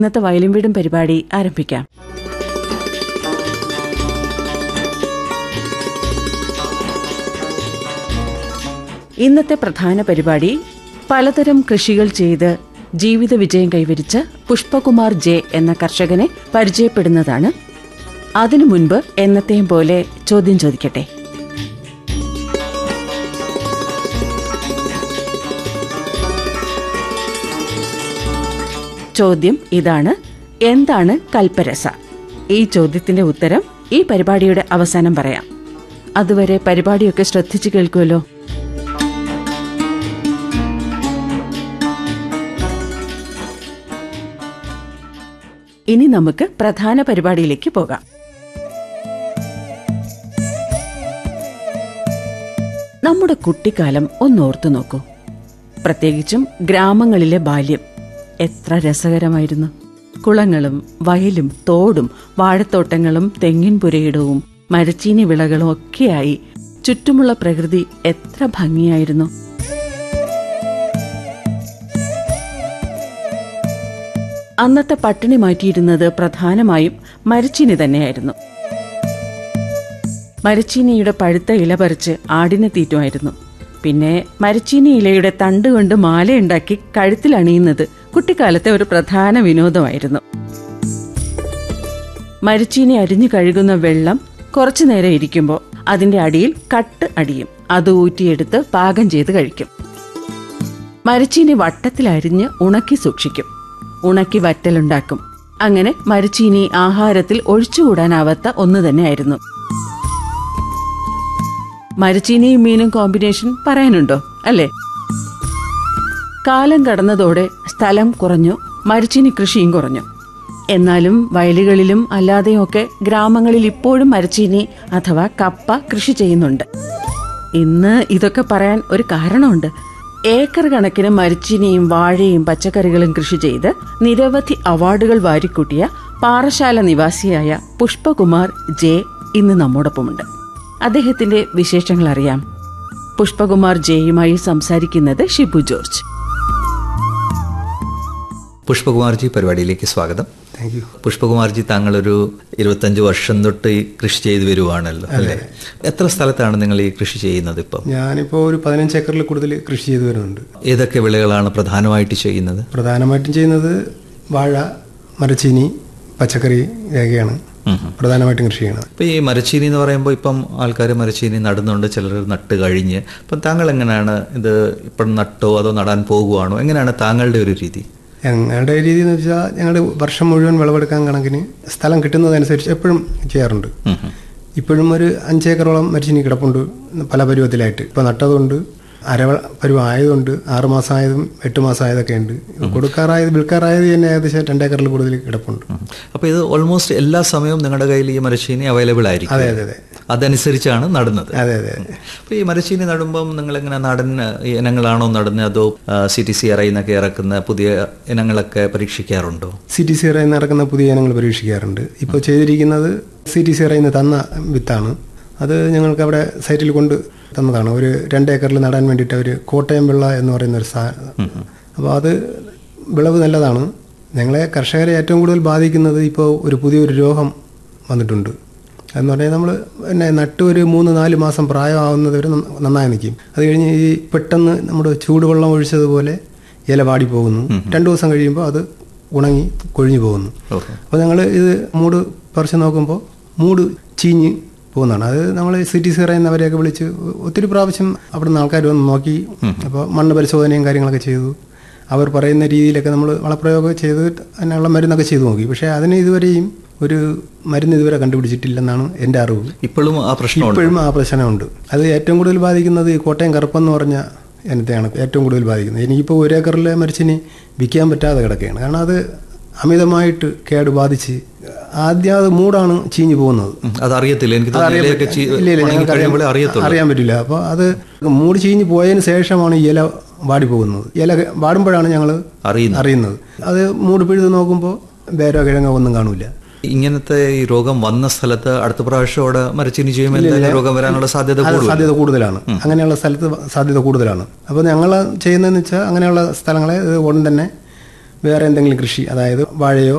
ഇന്നത്തെ വയലിൻ വീടും പരിപാടി ആരംഭിക്കാം ഇന്നത്തെ പ്രധാന പരിപാടി പലതരം കൃഷികൾ ചെയ്ത് ജീവിത വിജയം കൈവരിച്ച പുഷ്പകുമാർ ജെ എന്ന കർഷകനെ പരിചയപ്പെടുന്നതാണ് അതിനു മുൻപ് എന്നത്തെയും പോലെ ചോദ്യം ചോദിക്കട്ടെ ചോദ്യം ഇതാണ് എന്താണ് കൽപ്പരസ ഈ ചോദ്യത്തിന്റെ ഉത്തരം ഈ പരിപാടിയുടെ അവസാനം പറയാം അതുവരെ പരിപാടിയൊക്കെ ശ്രദ്ധിച്ചു കേൾക്കുമല്ലോ ഇനി നമുക്ക് പ്രധാന പരിപാടിയിലേക്ക് പോകാം നമ്മുടെ കുട്ടിക്കാലം ഒന്നോർത്തു നോക്കൂ പ്രത്യേകിച്ചും ഗ്രാമങ്ങളിലെ ബാല്യം എത്ര രസകരമായിരുന്നു കുളങ്ങളും വയലും തോടും വാഴത്തോട്ടങ്ങളും തെങ്ങിൻ പുരയിടവും മരച്ചീനി വിളകളും ഒക്കെയായി ചുറ്റുമുള്ള പ്രകൃതി എത്ര ഭംഗിയായിരുന്നു അന്നത്തെ പട്ടിണി മാറ്റിയിരുന്നത് പ്രധാനമായും മരച്ചീനി തന്നെയായിരുന്നു മരച്ചീനിയുടെ പഴുത്ത ഇല പറിച്ച് ആടിനെ തീറ്റുമായിരുന്നു പിന്നെ മരച്ചീനി ഇലയുടെ തണ്ട് കൊണ്ട് മാലയുണ്ടാക്കി കഴുത്തിൽ അണിയുന്നത് കുട്ടിക്കാലത്തെ ഒരു പ്രധാന വിനോദമായിരുന്നു മരച്ചീനി അരിഞ്ഞു കഴുകുന്ന വെള്ളം കുറച്ചു നേരം ഇരിക്കുമ്പോൾ അതിന്റെ അടിയിൽ കട്ട് അടിയും അത് ഊറ്റിയെടുത്ത് പാകം ചെയ്ത് കഴിക്കും മരച്ചീനി വട്ടത്തിൽ അരിഞ്ഞ് ഉണക്കി സൂക്ഷിക്കും ഉണക്കി വറ്റലുണ്ടാക്കും അങ്ങനെ മരച്ചീനി ആഹാരത്തിൽ ഒഴിച്ചുകൂടാനാവാത്ത ഒന്ന് തന്നെയായിരുന്നു മരച്ചീനിയും മീനും കോമ്പിനേഷൻ പറയാനുണ്ടോ അല്ലേ കാലം കടന്നതോടെ സ്ഥലം കുറഞ്ഞു മരച്ചീനി കൃഷിയും കുറഞ്ഞു എന്നാലും വയലുകളിലും അല്ലാതെയൊക്കെ ഗ്രാമങ്ങളിൽ ഇപ്പോഴും മരച്ചീനി അഥവാ കപ്പ കൃഷി ചെയ്യുന്നുണ്ട് ഇന്ന് ഇതൊക്കെ പറയാൻ ഒരു കാരണമുണ്ട് ഏക്കർ കണക്കിന് മരച്ചീനിയും വാഴയും പച്ചക്കറികളും കൃഷി ചെയ്ത് നിരവധി അവാർഡുകൾ വാരിക്കൂട്ടിയ പാറശാല നിവാസിയായ പുഷ്പകുമാർ ജെ ഇന്ന് നമ്മോടൊപ്പമുണ്ട് അദ്ദേഹത്തിന്റെ വിശേഷങ്ങൾ അറിയാം പുഷ്പകുമാർ ജെയുമായി സംസാരിക്കുന്നത് ഷിബു ജോർജ് പുഷ്പകുമാർജി പരിപാടിയിലേക്ക് സ്വാഗതം താങ്ക് യു പുഷ്പകുമാർജി താങ്കളൊരു ഇരുപത്തഞ്ച് വർഷം തൊട്ട് ഈ കൃഷി ചെയ്തു വരുവാണല്ലോ അല്ലേ എത്ര സ്ഥലത്താണ് നിങ്ങൾ ഈ കൃഷി ചെയ്യുന്നത് ഇപ്പം ഞാനിപ്പോൾ ഒരു പതിനഞ്ച് ഏക്കറിൽ കൂടുതൽ കൃഷി ചെയ്തു വരുന്നുണ്ട് ഏതൊക്കെ വിളകളാണ് പ്രധാനമായിട്ട് ചെയ്യുന്നത് പ്രധാനമായിട്ടും ചെയ്യുന്നത് വാഴ മരച്ചീനി പച്ചക്കറി ഇതൊക്കെയാണ് പ്രധാനമായിട്ടും കൃഷി ചെയ്യണത് ഇപ്പം ഈ മരച്ചീനി എന്ന് പറയുമ്പോൾ ഇപ്പം ആൾക്കാർ മരച്ചീനി നടുന്നുണ്ട് ചിലർ നട്ട് കഴിഞ്ഞ് അപ്പം താങ്കൾ എങ്ങനെയാണ് ഇത് ഇപ്പം നട്ടോ അതോ നടാൻ പോകുവാണോ എങ്ങനെയാണ് താങ്കളുടെ ഒരു രീതി ഞങ്ങളുടെ രീതി എന്ന് വെച്ചാൽ ഞങ്ങൾ വർഷം മുഴുവൻ വിളവെടുക്കാൻ കണക്കിന് സ്ഥലം കിട്ടുന്നതനുസരിച്ച് എപ്പോഴും ചെയ്യാറുണ്ട് ഇപ്പോഴും ഒരു അഞ്ചേക്കറോളം മരച്ചീനി കിടപ്പുണ്ട് പല പരുവത്തിലായിട്ട് ഇപ്പോൾ നട്ടതുകൊണ്ട് അര പരുവം ആയതുകൊണ്ട് ആറ് മാസമായതും എട്ട് മാസമായതൊക്കെ ഉണ്ട് കൊടുക്കാറായത് വിൽക്കാറായത് തന്നെ ഏകദേശം രണ്ടേക്കറിൽ കൂടുതൽ കിടപ്പുണ്ട് അപ്പോൾ ഇത് ഓൾമോസ്റ്റ് എല്ലാ സമയവും നിങ്ങളുടെ കയ്യിൽ ഈ മരച്ചീനി അവൈലബിൾ ആയിരിക്കും അതെ അതെ അതെ അതനുസരിച്ചാണ് നടുന്നത് അതെ അതെ അതെ അപ്പോൾ ഈ മരച്ചീനി നടുമ്പം നിങ്ങൾ എങ്ങനെ നാടൻ ഇനങ്ങളാണോ നടുന്നത് അതോ സി ടി സി ഇറയുന്നൊക്കെ ഇറക്കുന്ന പുതിയ ഇനങ്ങളൊക്കെ പരീക്ഷിക്കാറുണ്ടോ സി ടി സി ഇറയിൽ ഇറക്കുന്ന പുതിയ ഇനങ്ങൾ പരീക്ഷിക്കാറുണ്ട് ഇപ്പോൾ ചെയ്തിരിക്കുന്നത് സി ടി സി ഇറയിൽ തന്ന വിത്താണ് അത് ഞങ്ങൾക്ക് അവിടെ സൈറ്റിൽ കൊണ്ട് തന്നതാണ് ഒരു രണ്ട് ഏക്കറിൽ നടാൻ വേണ്ടിയിട്ട് ഒരു കോട്ടയം വെള്ള എന്ന് പറയുന്ന ഒരു സാ അപ്പോൾ അത് വിളവ് നല്ലതാണ് ഞങ്ങളെ കർഷകരെ ഏറ്റവും കൂടുതൽ ബാധിക്കുന്നത് ഇപ്പോൾ ഒരു പുതിയൊരു രോഗം വന്നിട്ടുണ്ട് എന്ന് പറഞ്ഞാൽ നമ്മൾ പിന്നെ നട്ട് ഒരു മൂന്ന് നാല് മാസം പ്രായമാവുന്നത് വരെ നന്ന- നന്നായി നിൽക്കും അത് കഴിഞ്ഞ് ഈ പെട്ടെന്ന് നമ്മുടെ ചൂടുവെള്ളം ഒഴിച്ചതുപോലെ ഇല വാടി പോകുന്നു രണ്ടു ദിവസം കഴിയുമ്പോൾ അത് ഉണങ്ങി കൊഴിഞ്ഞു പോകുന്നു ഓക്കെ അപ്പോൾ ഞങ്ങൾ ഇത് മൂട് പറിച്ച് നോക്കുമ്പോൾ മൂട് ചീഞ്ഞ് പോകുന്നതാണ് അത് നമ്മൾ സി ടി സി പറയുന്നവരെയൊക്കെ വിളിച്ച് ഒത്തിരി പ്രാവശ്യം അവിടുന്ന് ആൾക്കാർ വന്ന് നോക്കി അപ്പോൾ മണ്ണ് പരിശോധനയും കാര്യങ്ങളൊക്കെ ചെയ്തു അവർ പറയുന്ന രീതിയിലൊക്കെ നമ്മൾ വളപ്രയോഗം ചെയ്ത് അതിനുള്ള മരുന്നൊക്കെ ചെയ്തു നോക്കി പക്ഷേ അതിന് ഇതുവരെയും ഒരു മരുന്ന് ഇതുവരെ കണ്ടുപിടിച്ചിട്ടില്ലെന്നാണ് എൻ്റെ അറിവ് ഇപ്പോഴും ആ പ്രശ്നമുണ്ട് ഇപ്പോഴും ആ പ്രശ്നമുണ്ട് അത് ഏറ്റവും കൂടുതൽ ബാധിക്കുന്നത് ഈ കോട്ടയം കറുപ്പെന്ന് പറഞ്ഞ ഇനത്തെയാണ് ഏറ്റവും കൂടുതൽ ബാധിക്കുന്നത് എനിക്കിപ്പോൾ ഒരു ഏക്കറിലെ മരിച്ചിനി വിൽക്കാൻ പറ്റാതെ കിടക്കുകയാണ് കാരണം അത് അമിതമായിട്ട് കേട് ബാധിച്ച് ആദ്യം അത് മൂടാണ് ചീഞ്ഞു പോകുന്നത് ഉം, അതറിയത്തില്ല എനിക്ക് തോന്നുന്നു അതറിയാൻ ഇലയൊക്കെ ചീ- ഇല്ല, ഇല്ല, ഉണങ്ങി ഞങ്ങൾക്ക് കഴിയുമ്പോഴേ അറിയത്തുള്ളൂ അറിയാൻ പറ്റില്ല അപ്പോൾ അത് മൂട് ചീഞ്ഞ് പോയതിന് ശേഷമാണ് ഈ ഇല വാടി പോകുന്നത് ഇല വാടുമ്പോഴാണ് ഞങ്ങൾ അറിയുന്നു അറിയുന്നത് അത് മൂട് പിഴുത് നോക്കുമ്പോൾ വേരോ കിഴങ്ങോ ഒന്നും കാണൂല ഇങ്ങനത്തെ ഈ രോഗം വന്ന സ്ഥലത്ത് അടുത്ത പ്രാവശ്യം അവിടെ മരച്ചീനി ചെയ്യുമ്പോൾ എന്തായാലും രോഗം വരാനുള്ള സാധ്യത അത് കൂടുതൽ സാധ്യത കൂടുതലാണ് അങ്ങനെയുള്ള സ്ഥലത്ത് സാധ്യത കൂടുതലാണ് അപ്പോൾ ഞങ്ങൾ ചെയ്യുന്നതെന്ന് വെച്ചാൽ അങ്ങനെയുള്ള സ്ഥലങ്ങളെ ഇത് ഉടൻ തന്നെ വേറെ എന്തെങ്കിലും കൃഷി അതായത് വാഴയോ